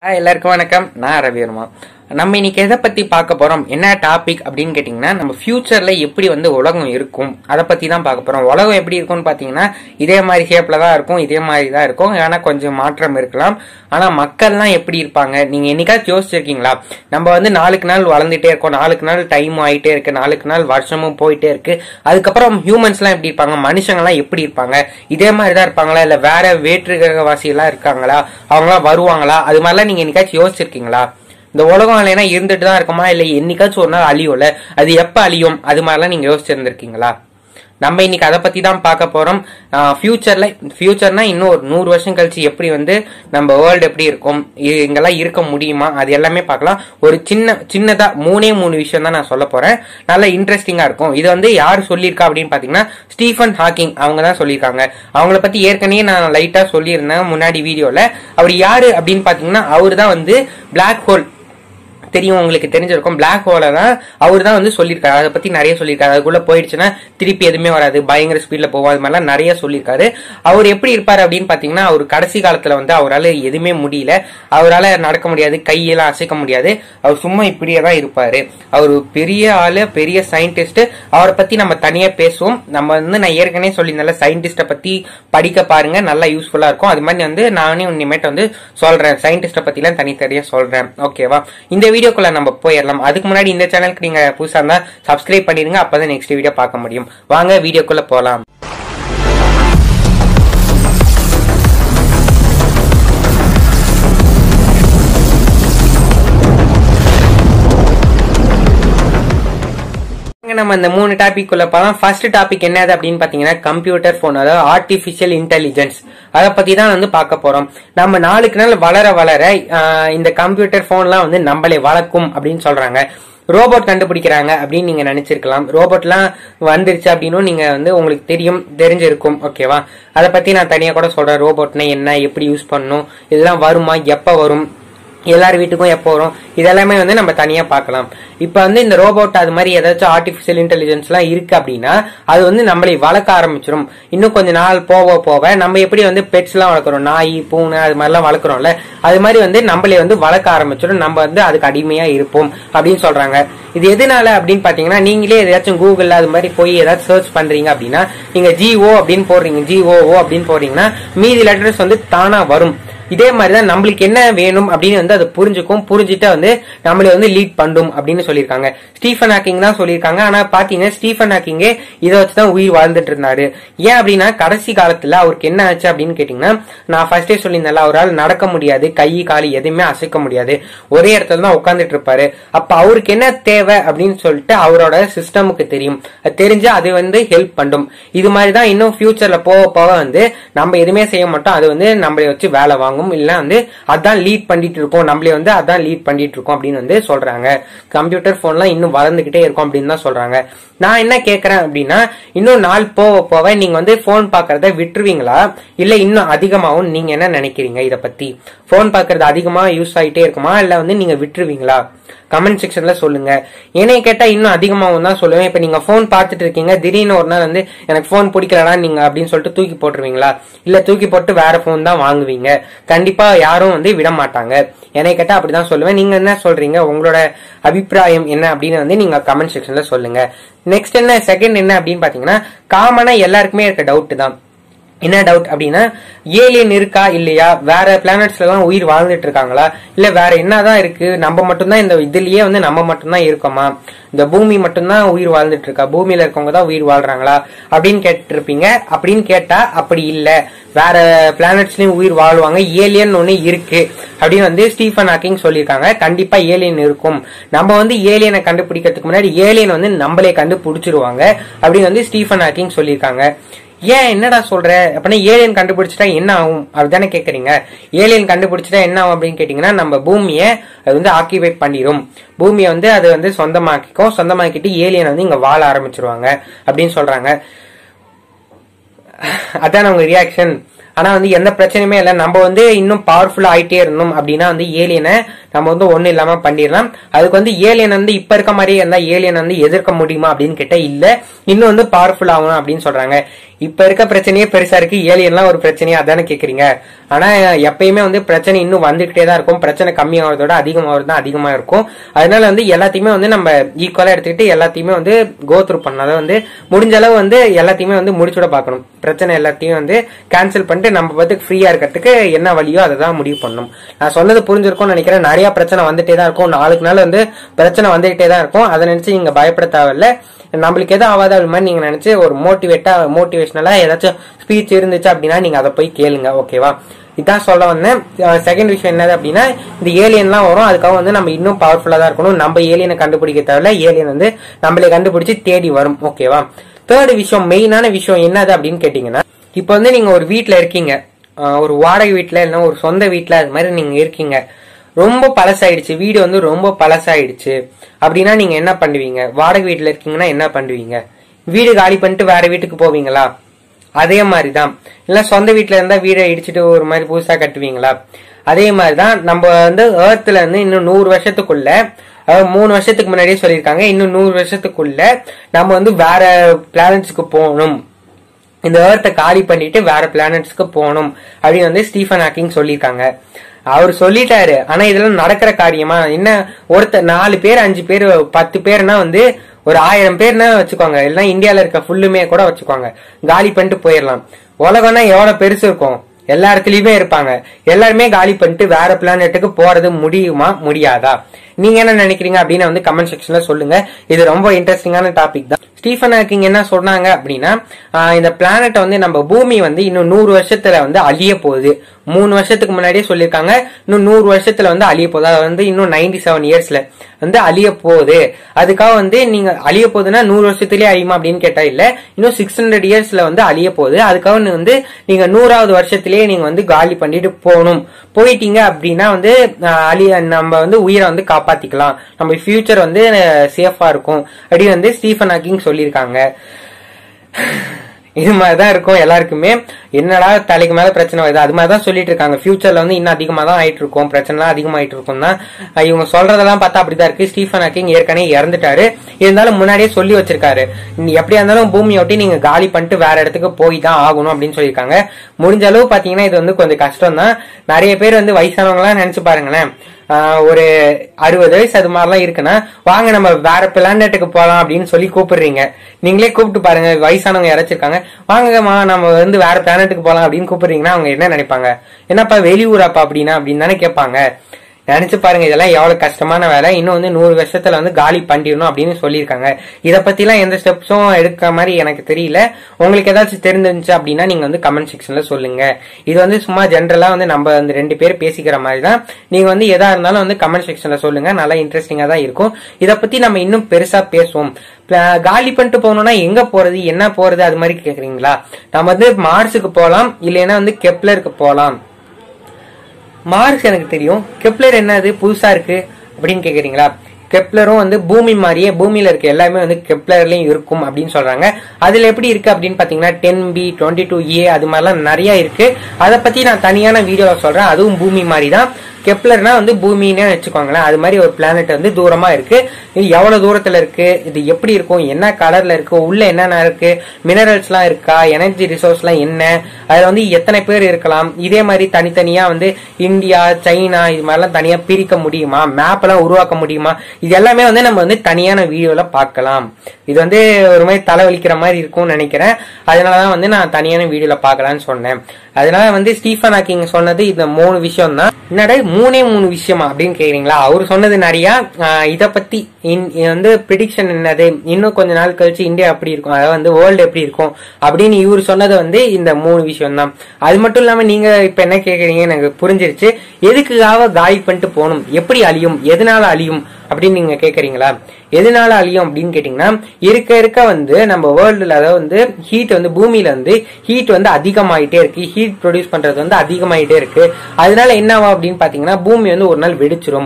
hi எல்லாருக்கும் வணக்கம் நான் ரவிவர்மா நம்ம இன்னைக்கு எதை பத்தி பார்க்க போறோம் என்ன டாபிக் அப்படின்னு கேட்டிங்கன்னா நம்ம ஃபியூச்சர்ல எப்படி வந்து உலகம் இருக்கும் அதை பத்தி தான் பார்க்க போறோம் உலகம் எப்படி இருக்கும்னு பாத்தீங்கன்னா இதே மாதிரி ஷேப்ல தான் இருக்கும் இதே மாதிரி தான் இருக்கும் ஆனா கொஞ்சம் மாற்றம் இருக்கலாம் ஆனா மக்கள்லாம் எப்படி இருப்பாங்க நீங்க என்னைக்காச்சும் யோசிச்சிருக்கீங்களா நம்ம வந்து நாளுக்கு நாள் வளர்ந்துட்டே இருக்கோம் நாளுக்கு நாள் டைம் ஆயிட்டே இருக்கு நாளுக்கு நாள் வருஷமும் போயிட்டே இருக்கு அதுக்கப்புறம் ஹியூமன்ஸ்லாம் எப்படி இருப்பாங்க மனுஷங்கள்லாம் எப்படி இருப்பாங்க இதே மாதிரி தான் இருப்பாங்களா இல்ல வேற வேற்று கிரகவாசிகள்லாம் இருக்காங்களா அவங்களாம் வருவாங்களா அது மாதிரிலாம் நீங்க என்னைக்காச்சும் யோசிச்சிருக்கீங்களா இந்த உலகம் இல்லைன்னா இருந்துட்டு தான் இருக்குமா இல்ல என்னைக்காச்சும் ஒரு நாள் அழியும்ல அது எப்ப அழியும் அது மாதிரிலாம் நீங்க யோசிச்சிருந்திருக்கீங்களா நம்ம இன்னைக்கு அதை பத்தி தான் பார்க்க போறோம் ஃபியூச்சர்ல ஃபியூச்சர்னா இன்னும் ஒரு நூறு வருஷம் கழிச்சு எப்படி வந்து நம்ம வேர்ல்டு எப்படி இருக்கும் இது இங்கெல்லாம் இருக்க முடியுமா அது எல்லாமே பார்க்கலாம் ஒரு சின்ன சின்னதா மூணே மூணு விஷயம் தான் நான் சொல்ல போறேன் நல்ல இன்ட்ரெஸ்டிங்கா இருக்கும் இது வந்து யார் சொல்லியிருக்கா அப்படின்னு பாத்தீங்கன்னா ஸ்டீஃபன் ஹாக்கிங் அவங்க தான் சொல்லியிருக்காங்க அவங்கள பத்தி ஏற்கனவே நான் லைட்டா சொல்லியிருந்தேன் முன்னாடி வீடியோல அவர் யாரு அப்படின்னு பாத்தீங்கன்னா அவர் தான் வந்து பிளாக் ஹோல் தெரியும் உங்களுக்கு தெரிஞ்சிருக்கும் பிளாக் ஹோலை தான் அவர் தான் வந்து சொல்லியிருக்காரு அதை பத்தி நிறைய சொல்லியிருக்காரு அதுக்குள்ள போயிடுச்சுன்னா திருப்பி எதுவுமே வராது பயங்கர ஸ்பீட்ல போவோம் அது மாதிரிலாம் நிறைய சொல்லியிருக்காரு அவர் எப்படி இருப்பாரு அப்படின்னு பாத்தீங்கன்னா அவர் கடைசி காலத்துல வந்து அவரால் எதுவுமே முடியல அவரால் நடக்க முடியாது கையெல்லாம் அசைக்க முடியாது அவர் சும்மா இப்படியே தான் இருப்பாரு அவர் பெரிய ஆளு பெரிய சயின்டிஸ்ட் அவரை பத்தி நம்ம தனியா பேசுவோம் நம்ம வந்து நான் ஏற்கனவே சொல்லியிருந்தேன் சயின்டிஸ்ட பத்தி படிக்க பாருங்க நல்லா யூஸ்ஃபுல்லா இருக்கும் அது மாதிரி வந்து நானே இனிமேட்டு வந்து சொல்றேன் சயின்டிஸ்ட பத்தி எல்லாம் தனித்தனியா சொல்றேன் ஓகேவா இந்த வீடியோக்குள்ள நம்ம போயிடலாம் அதுக்கு முன்னாடி இந்த சேனலுக்கு நீங்க புதுசா இருந்தா சப்ஸ்கிரைப் பண்ணிருங்க அப்பதான் நெக்ஸ்ட் வீடியோ பார்க்க முடியும் வாங்க வீடியோக்குள்ள போலாம் வாங்க நம்ம இந்த மூணு டாபிக் உள்ள போலாம் ஃபர்ஸ்ட் டாபிக் என்னது அப்படின்னு பாத்தீங்கன்னா கம்ப்யூட்டர் போன் அதாவது ஆர்டிபிஷியல் இன்டெலிஜென்ஸ் அதை பத்தி தான் வந்து பார்க்க போறோம் நம்ம நாளுக்கு நாள் வளர வளர ஆஹ், இந்த கம்ப்யூட்டர் போன்லாம் வந்து நம்மளை வளர்க்கும் அப்படின்னு சொல்றாங்க ரோபோட் கண்டுபிடிக்கிறாங்க அப்படின்னு நீங்க நினைச்சிருக்கலாம் ரோபோட்லாம் வந்துருச்சு அப்படின்னு நீங்க வந்து உங்களுக்கு தெரியும் தெரிஞ்சிருக்கும் ஓகேவா அதை பத்தி நான் தனியா கூட சொல்றேன் ரோபோட்னா என்ன எப்படி யூஸ் பண்ணணும் இதெல்லாம் வருமா எப்ப வரும் எல்லார் வீட்டுக்கும் எப்போ வரும் இதெல்லாமே வந்து நம்ம தனியா பார்க்கலாம் இப்ப வந்து இந்த ரோபோட் அது மாதிரி ஏதாச்சும் ஆர்டிபிஷியல் இன்டெலிஜென்ஸ் எல்லாம் இருக்கு அப்படின்னா அது வந்து நம்மளை வளர்க்க ஆரம்பிச்சிடும் இன்னும் கொஞ்ச நாள் போக போக நம்ம எப்படி வந்து பெட்ஸ் எல்லாம் வளர்க்குறோம் நாய் பூனை அது மாதிரிலாம் வளர்க்குறோம்ல அது மாதிரி வந்து நம்மளை வந்து வளர்க்க ஆரம்பிச்சிடும் நம்ம வந்து அதுக்கு அடிமையா இருப்போம் அப்படின்னு சொல்றாங்க இது எதனால அப்படின்னு பாத்தீங்கன்னா நீங்களே ஏதாச்சும் கூகுள்ல அது மாதிரி போய் ஏதாச்சும் சர்ச் பண்றீங்க அப்படின்னா நீங்க ஜிஓ அப்படின்னு போடுறீங்க ஜிஓஓ அப்படின்னு போடுறீங்கன்னா மீதி லெட்டர்ஸ் வந்து தானா வரும் இதே மாதிரி தான் நம்மளுக்கு என்ன வேணும் அப்படின்னு வந்து அது புரிஞ்சுக்கும் புரிஞ்சுட்டு வந்து நம்மளை வந்து லீட் பண்ணும் அப்படின்னு சொல்லியிருக்காங்க ஸ்டீஃபன் ஹாக்கிங் தான் சொல்லியிருக்காங்க ஆனா பாத்தீங்கன்னா ஸ்டீஃபன் ஹாக்கிங்கே இதை வச்சு தான் உயிர் வாழ்ந்துட்டு இருந்தாரு ஏன் அப்படின்னா கடைசி காலத்துல அவருக்கு என்ன ஆச்சு அப்படின்னு கேட்டீங்கன்னா நான் ஃபர்ஸ்டே சொல்லியிருந்தேன்ல அவரால் நடக்க முடியாது கை காலி எதுவுமே அசைக்க முடியாது ஒரே இடத்துல தான் உட்காந்துட்டு இருப்பாரு அப்ப அவருக்கு என்ன தேவை அப்படின்னு சொல்லிட்டு அவரோட சிஸ்டமுக்கு தெரியும் அது தெரிஞ்சு அது வந்து ஹெல்ப் பண்ணும் இது மாதிரி தான் இன்னும் ஃபியூச்சர்ல போக போக வந்து நம்ம எதுவுமே செய்ய மாட்டோம் அது வந்து நம்மளை வச்சு வேலை வாங்கும் இல்ல வந்து அதான் லீட் பண்ணிட்டு இருக்கோம் நம்மளே வந்து அதான் லீட் பண்ணிட்டு இருக்கோம் அப்படின்னு வந்து சொல்றாங்க கம்ப்யூட்டர் போன்லாம் இன்னும் வளர்ந்துகிட்டே இருக்கும் அப்படின்னு தான் சொல்றாங்க நான் என்ன கேக்குறேன் அப்படின்னா இன்னும் நாள் போக போக நீங்க வந்து போன் பாக்குறத விட்டுருவீங்களா இல்ல இன்னும் அதிகமாகும் நீங்க என்ன நினைக்கிறீங்க இத பத்தி போன் பாக்குறது அதிகமா யூஸ் ஆயிட்டே இருக்குமா இல்ல வந்து நீங்க விட்டுருவீங்களா கமெண்ட் செக்ஷன்ல சொல்லுங்க என்னைய கேட்டா இன்னும் அதிகமாகவும் தான் சொல்லுவேன் இப்ப நீங்க போன் பார்த்துட்டு இருக்கீங்க திடீர்னு ஒரு நாள் வந்து எனக்கு போன் பிடிக்கலடா நீங்க அப்படின்னு சொல்லிட்டு தூக்கி போட்டுருவீங்களா இல்ல தூக்கி போட்டு வேற போன் தான் வாங்குவீங்க கண்டிப்பா யாரும் வந்து விட மாட்டாங்க என்னைய கேட்டா அப்படிதான் சொல்லுவேன் நீங்க என்ன சொல்றீங்க உங்களோட அபிப்பிராயம் என்ன அப்படின்னு வந்து நீங்க கமெண்ட் செக்ஷன்ல சொல்லுங்க நெக்ஸ்ட் என்ன செகண்ட் என்ன அப்படின்னு பாத்தீங்கன்னா காமனா எல்லாருக்குமே இருக்க டவுட் தான் என்ன டவுட் அப்படின்னா ஏலியன் இருக்கா இல்லையா வேற பிளானட்ஸ்ல எல்லாம் உயிர் வாழ்ந்துட்டு இருக்காங்களா இல்ல வேற என்னதான் இருக்கு நம்ம மட்டும்தான் இந்த இதுலயே வந்து நம்ம மட்டும்தான் இருக்கோமா இந்த பூமி மட்டும்தான் உயிர் வாழ்ந்துட்டு இருக்கா பூமியில இருக்கவங்க தான் உயிர் வாழ்றாங்களா அப்படின்னு கேட்டிருப்பீங்க அப்படின்னு கேட்டா அப்படி இல்ல வேற பிளானட்ஸ்லயும் உயிர் வாழ்வாங்க ஏலியன் ஒண்ணு இருக்கு அப்படின்னு வந்து ஸ்டீஃபன் ஹாக்கிங் சொல்லியிருக்காங்க கண்டிப்பா ஏலியன் இருக்கும் நம்ம வந்து ஏலியனை கண்டுபிடிக்கிறதுக்கு முன்னாடி ஏலியன் வந்து நம்மளே கண்டுபிடிச்சிருவாங்க அப்படின்னு வந்து ஸ்டீஃபன் ஹாக்கிங் சொல்லியிருக்காங்க ஏன் என்னடா சொல்ற அப்படின்னா ஏலியன் கண்டுபிடிச்சிட்டா என்ன ஆகும் அப்படிதானே கேக்குறீங்க ஏலியன் கண்டுபிடிச்சிட்டா என்ன ஆகும் அப்படின்னு கேட்டீங்கன்னா நம்ம பூமியை அது வந்து ஆக்கிபை பண்ணிரும் பூமியை வந்து அது வந்து சொந்தமாக்கிக்கும் சொந்தமாக்கிட்டு ஏலியன் வந்து இங்க வாழ ஆரம்பிச்சிருவாங்க அப்படின்னு சொல்றாங்க அதான் அவங்க ரியாக்ஷன் ஆனா வந்து எந்த பிரச்சனையுமே இல்லை நம்ம வந்து இன்னும் பவர்ஃபுல்லா ஆயிட்டே இருந்தோம் அப்படின்னா வந்து ஏலியனை நம்ம வந்து ஒண்ணும் இல்லாம பண்ணிடலாம் அதுக்கு வந்து ஏலியன் வந்து இப்ப இருக்க மாதிரியே இருந்தா ஏலியன் வந்து எதிர்க்க முடியுமா அப்படின்னு கேட்டா இல்ல இன்னும் வந்து பவர்ஃபுல் ஆகணும் அப்படின்னு சொல்றாங்க இப்ப இருக்க பிரச்சனையே பெருசா இருக்கு ஏலியன்லாம் ஒரு பிரச்சனையா அதானே கேக்குறீங்க ஆனா எப்பயுமே வந்து பிரச்சனை இன்னும் வந்துகிட்டே தான் இருக்கும் பிரச்சனை கம்மியாகிறதோட அதிகமாகிறது தான் அதிகமா இருக்கும் அதனால வந்து எல்லாத்தையுமே வந்து நம்ம ஈக்குவலா எடுத்துக்கிட்டு எல்லாத்தையுமே வந்து கோ த்ரூ பண்ணாத வந்து முடிஞ்ச அளவு வந்து எல்லாத்தையுமே வந்து முடிச்சுட பார்க்கணும் பிரச்சனை எல்லாத்தையும் வந்து கேன்சல் பண்ணிட்டு நம்ம பார்த்து ஃப்ரீயா இருக்கிறதுக்கு என்ன வழியோ அதை தான் முடிவு பண்ணணும் நான் சொன்னது புரிஞ்சிருக்கும்னு நினைக்கிறேன் நிறைய பிரச்சனை வந்துட்டே தான் இருக்கும் நாளுக்கு நாள் வந்து பிரச்சனை வந்துகிட்டே தான் இருக்கும் அதை நினைச்சு நீங்க பயப்பட தேவையில்ல நம்மளுக்கு எதுவும் ஆகாத அது மாதிரி நீங்க நினைச்சு ஒரு மோட்டிவேட்டா மோட்டிவேஷனலா ஏதாச்சும் ஸ்பீச் இருந்துச்சு அப்படின்னா நீங்க அதை போய் கேளுங்க ஓகேவா இதான் சொல்ல வந்தேன் செகண்ட் விஷயம் என்னது அப்படின்னா இந்த ஏலியன்லாம் வரும் அதுக்காக வந்து நம்ம இன்னும் பவர்ஃபுல்லா தான் இருக்கணும் நம்ம ஏலியனை கண்டுபிடிக்க தேவையில்ல ஏலியன் வந்து நம்மளே கண்டுபிடிச்சு தேடி வரும் ஓகேவா தேர்ட் விஷயம் மெயினான விஷயம் என்னது அப்படின்னு கேட்டீங்கன்னா இப்போ வந்து நீங்க ஒரு வீட்ல இருக்கீங்க ஆஹ் ஒரு வாடகை வீட்ல இல்லைன்னா ஒரு சொந்த வீட்ல அது மாதிரி நீங்க இருக்கீங்க ரொம்ப பழசாயிடுச்சு வீடு வந்து ரொம்ப பழசாயிடுச்சு அப்படின்னா நீங்க என்ன பண்ணுவீங்க வாடகை வீட்ல இருக்கீங்கன்னா என்ன பண்ணுவீங்க வீடு காலி பண்ணிட்டு வேற வீட்டுக்கு போவீங்களா அதே மாதிரிதான் இல்ல சொந்த வீட்ல இருந்தா வீடை இடிச்சிட்டு ஒரு மாதிரி புதுசா கட்டுவீங்களா அதே மாதிரிதான் நம்ம வந்து ஏர்த்ல இருந்து இன்னும் நூறு வருஷத்துக்குள்ள அதாவது மூணு வருஷத்துக்கு முன்னாடியே சொல்லியிருக்காங்க இன்னும் நூறு வருஷத்துக்குள்ள நம்ம வந்து வேற பிளானட்ஸ்க்கு போகணும் இந்த ஏர்த்தை காலி பண்ணிட்டு வேற பிளானட்ஸ்க்கு போகணும் அப்படின்னு வந்து ஸ்டீஃபன் ஹாக்கிங் சொல்லியிருக்காங்க அவர் சொல்லிட்டாரு ஆனா இதெல்லாம் நடக்கிற காரியமா என்ன ஒருத்தர் நாலு பேர் அஞ்சு பேர் பத்து பேர்னா வந்து ஒரு ஆயிரம் பேர்னா வச்சுக்கோங்க இல்லைன்னா இந்தியால இருக்க ஃபுல்லுமே கூட வச்சுக்கோங்க காலி பண்ணிட்டு போயிடலாம் உலகம்னா எவ்வளவு பெருசு இருக்கும் எல்லா இடத்துலயுமே இருப்பாங்க எல்லாருமே காலி பண்ணிட்டு வேற பிளானெட்டுக்கு போறது முடியுமா முடியாதா நீங்க என்ன நினைக்கிறீங்க அப்படின்னு வந்து கமெண்ட் செக்ஷன்ல சொல்லுங்க இது ரொம்ப இன்ட்ரெஸ்டிங்கான டாபிக் தான் ஸ்டீஃபன் ஹாக்கிங் என்ன சொன்னாங்க அப்படின்னா ஆஹ் இந்த பிளானட்டை வந்து நம்ம பூமி வந்து இன்னும் நூறு வருஷத்துல வந்து அழிய போகுது மூணு வருஷத்துக்கு முன்னாடியே சொல்லியிருக்காங்க இன்னும் நூறு வருஷத்துல வந்து அழிய போகுது அது வந்து இன்னும் நைன்டி செவன் இயர்ஸ்ல வந்து அழிய போகுது அதுக்காக வந்து நீங்க அழிய போகுதுன்னா நூறு வருஷத்துலயே அழியுமா அப்படின்னு கேட்டா இல்ல இன்னும் சிக்ஸ் ஹண்ட்ரட் இயர்ஸ்ல வந்து அழிய போகுது அதுக்காக வந்து நீங்க நூறாவது வருஷத்திலேயே நீங்க வந்து காலி பண்ணிட்டு போகணும் போயிட்டீங்க அப்படின்னா வந்து ஆஹ், அழிய நம்ம வந்து உயிரை வந்து காப்பாத்திக்கலாம் நம்ம ஃபியூச்சர் வந்து சேஃபா இருக்கும் அப்படின்னு வந்து ஸ்டீஃபன் ஹாக்கிங் சொல்லியிருக்காங்க இது மாதிரிதான் இருக்கும் எல்லாருக்குமே என்னடா தலைக்கு மேல பிரச்சனை வருது அது மாதிரிதான் சொல்லிட்டு இருக்காங்க ஃபியூச்சர்ல வந்து இன்னும் அதிகமா தான் ஆயிட்டு இருக்கும் பிரச்சனைலாம் அதிகமாயிட்டு இருக்கும் தான் அஹ் இவங்க சொல்றதெல்லாம் பார்த்தா அப்படிதான் இருக்கு ஸ்டீஃபன் ஹாக்கிங் ஏற்கனவே இறந்துட்டாரு இருந்தாலும் முன்னாடியே சொல்லி வச்சிருக்காரு நீ எப்படியா இருந்தாலும் பூமியை ஒட்டி நீங்க காலி பண்ணிட்டு வேற இடத்துக்கு போய் தான் ஆகணும் அப்படின்னு சொல்லியிருக்காங்க முடிஞ்ச அளவு பாத்தீங்கன்னா இது வந்து கொஞ்சம் கஷ்டம் தான் நிறைய பேர் வந்து வயசானவங்க எல்லாம் நினைச்சு பாருங்களேன் ஆஹ் ஒரு அறுபது வயசு அது மாதிரிலாம் இருக்குன்னா வாங்க நம்ம வேற பிளானட்டுக்கு போலாம் அப்படின்னு சொல்லி கூப்பிடுறீங்க நீங்களே கூப்பிட்டு பாருங்க வயசானவங்க யாராச்சிருக்காங்க வாங்கம்மா நம்ம வந்து வேற பிளானட்டுக்கு போலாம் அப்படின்னு கூப்பிடுறீங்கன்னா அவங்க என்ன நினைப்பாங்க என்னப்பா வெளியூராப்பா அப்படின்னா அப்படின்னு தானே கேட்பாங்க நினைச்சு பாருங்க இதெல்லாம் எவ்வளவு கஷ்டமான வேலை இன்னும் வந்து நூறு வருஷத்துல வந்து காலி பண்ணிடணும் அப்படின்னு சொல்லியிருக்காங்க இத பத்தி எல்லாம் எந்த ஸ்டெப்ஸும் எடுக்க மாதிரி எனக்கு தெரியல உங்களுக்கு ஏதாச்சும் தெரிஞ்சிருந்துச்சு அப்படின்னா நீங்க வந்து கமெண்ட் செக்ஷன்ல சொல்லுங்க இது வந்து சும்மா ஜென்ரலா வந்து நம்ம வந்து ரெண்டு பேர் பேசிக்கிற மாதிரி தான் நீங்க வந்து எதா இருந்தாலும் வந்து கமெண்ட் செக்ஷன்ல சொல்லுங்க நல்லா இன்ட்ரெஸ்டிங்கா தான் இருக்கும் இத பத்தி நம்ம இன்னும் பெருசா பேசுவோம் ப- காலி பண்ணிட்டு போகணும்னா எங்க போறது என்ன போறது அது மாதிரி கேக்குறீங்களா நம்ம வந்து மார்ஸுக்கு போலாம் இல்லைன்னா வந்து கெப்லருக்கு போலாம் மார்க்ஸ் எனக்கு தெரியும் கெப்லர் என்னது புதுசா இருக்கு அப்படின்னு கேக்குறீங்களா கெப்லரும் வந்து பூமி மாதிரியே பூமியில இருக்க எல்லாமே வந்து கெப்லர்லயும் இருக்கும் அப்படின்னு சொல்றாங்க அதுல எப்படி இருக்கு அப்படின்னு பாத்தீங்கன்னா ten B twenty two A அது மாதிரிலாம் நிறைய இருக்கு அதை பத்தி நான் தனியான வீடியோல சொல்றேன் அதுவும் பூமி மாதிரி தான் கெப்லர்னா வந்து பூமின்னு வச்சுக்கோங்களேன் அது மாதிரி ஒரு பிளானட் வந்து தூரமா இருக்கு இது எவ்வளவு தூரத்துல இருக்கு இது எப்படி இருக்கும் என்ன கலர்ல இருக்கு உள்ள என்னென்ன இருக்கு மினரல்ஸ் எல்லாம் இருக்கா எனர்ஜி ரிசோர்ஸ் எல்லாம் என்ன அதுல வந்து எத்தனை பேர் இருக்கலாம் இதே மாதிரி தனித்தனியா வந்து இந்தியா சைனா இது மாதிரிலாம் தனியா பிரிக்க முடியுமா மேப் எல்லாம் உருவாக்க முடியுமா இது எல்லாமே வந்து நம்ம வந்து தனியான வீடியோல பார்க்கலாம் இது வந்து ஒரு மாதிரி தலைவலிக்கிற மாதிரி இருக்கும்னு நினைக்கிறேன் அதனாலதான் வந்து நான் தனியான வீடியோல பார்க்கலாம்னு சொன்னேன் அதனால வந்து ஸ்டீஃபன் ஹாக்கிங் சொன்னது இந்த மூணு விஷயம் தான் என்னடா மூணே மூணு விஷயமா அப்படின்னு கேக்குறீங்களா அவர் சொன்னது நிறைய ஆஹ் இத பத்தி இன்- இது வந்து ப்ரிடிக்ஷன் என்னது இன்னும் கொஞ்ச நாள் கழிச்சு இந்தியா எப்படி இருக்கும் அதாவது வந்து வேர்ல்டு எப்படி இருக்கும் அப்படின்னு இவர் சொன்னது வந்து இந்த மூணு விஷயம் தான் அது மட்டும் இல்லாம நீங்க இப்ப என்ன கேக்குறீங்க எனக்கு புரிஞ்சிருச்சு எதுக்காக காலி பண்ணிட்டு போகணும் எப்படி அழியும் எதனால அழியும் அப்படின்னு நீங்க கேக்குறீங்களா எதனால அழியும் அப்படின்னு கேட்டீங்கன்னா இருக்க இருக்க வந்து நம்ம வேர்ல்டுல அதாவது வந்து ஹீட் வந்து பூமியில வந்து ஹீட் வந்து அதிகமாயிட்டே இருக்கு ஹீட் ப்ரொடியூஸ் பண்றது வந்து அதிகமாயிட்டே இருக்கு அதனால என்னவா அப்படின்னு பாத்தீங்கன்னா பூமி வந்து ஒரு நாள் வெடிச்சிரும்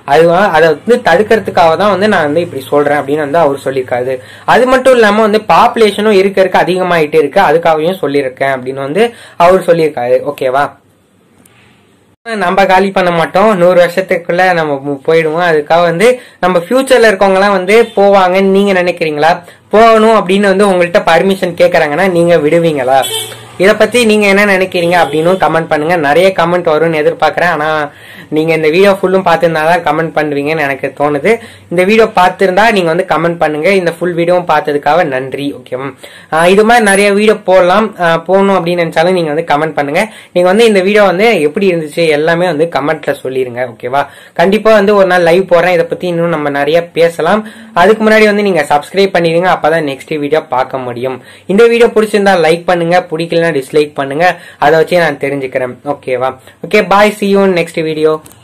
அது வ- அதை வந்து தடுக்கிறதுக்காக தான் வந்து நான் வந்து இப்படி சொல்றேன் அப்படின்னு வந்து அவர் சொல்லியிருக்காரு அது மட்டும் இல்லாம வந்து பாப்புலேஷனும் இருக்க இருக்க அதிகமாயிட்டே இருக்கு அதுக்காகவும் சொல்லியிருக்கேன் அப்படின்னு வந்து அவர் சொல்லியிருக்காரு ஓகேவா நம்ம காலி பண்ண மாட்டோம் நூறு வருஷத்துக்குள்ள நம்ம மு- போயிடுவோம் அதுக்காக வந்து நம்ம ஃபியூச்சர்ல இருக்கவங்க எல்லாம் வந்து போவாங்கன்னு நீங்க நினைக்கிறீங்களா போகணும் அப்படின்னு வந்து உங்கள்கிட்ட பர்மிஷன் கேக்குறாங்கன்னா நீங்க விடுவீங்களா இத பத்தி நீங்க என்ன நினைக்கிறீங்க அப்படின்னு கமெண்ட் பண்ணுங்க நிறைய கமெண்ட் வரும்னு எதிர்பார்க்கறேன் ஆனா நீங்க இந்த வீடியோ ஃபுல்லும் பார்த்திருந்தா தான் கமெண்ட் பண்ணுவீங்கன்னு எனக்கு தோணுது இந்த வீடியோ பார்த்திருந்தா நீங்க வந்து கமெண்ட் பண்ணுங்க இந்த ஃபுல் வீடியோவும் பார்த்ததுக்காக நன்றி ஓகேவா இது மாதிரி நிறைய வீடியோ போடலாம் ஆஹ் போடணும் அப்படின்னு நினைச்சாலும் நீங்க வந்து கமெண்ட் பண்ணுங்க நீங்க வந்து இந்த வீடியோ வந்து எப்படி இருந்துச்சு எல்லாமே வந்து கமெண்ட்ல சொல்லிருங்க ஓகேவா கண்டிப்பா வந்து ஒரு நாள் லைவ் போடுறேன் இதை பத்தி இன்னும் நம்ம நிறைய பேசலாம் அதுக்கு முன்னாடி வந்து நீங்க சப்ஸ்கிரைப் பண்ணிடுங்க அப்பதான் நெக்ஸ்ட் வீடியோ பார்க்க முடியும் இந்த வீடியோ பிடிச்சிருந்தா லைக் பண்ணுங்க பிடிக்கலனா டிஸ்லைக் பண்ணுங்க அதை வச்சு நான் தெரிஞ்சுக்கிறேன் ஓகேவா okay bye see you next video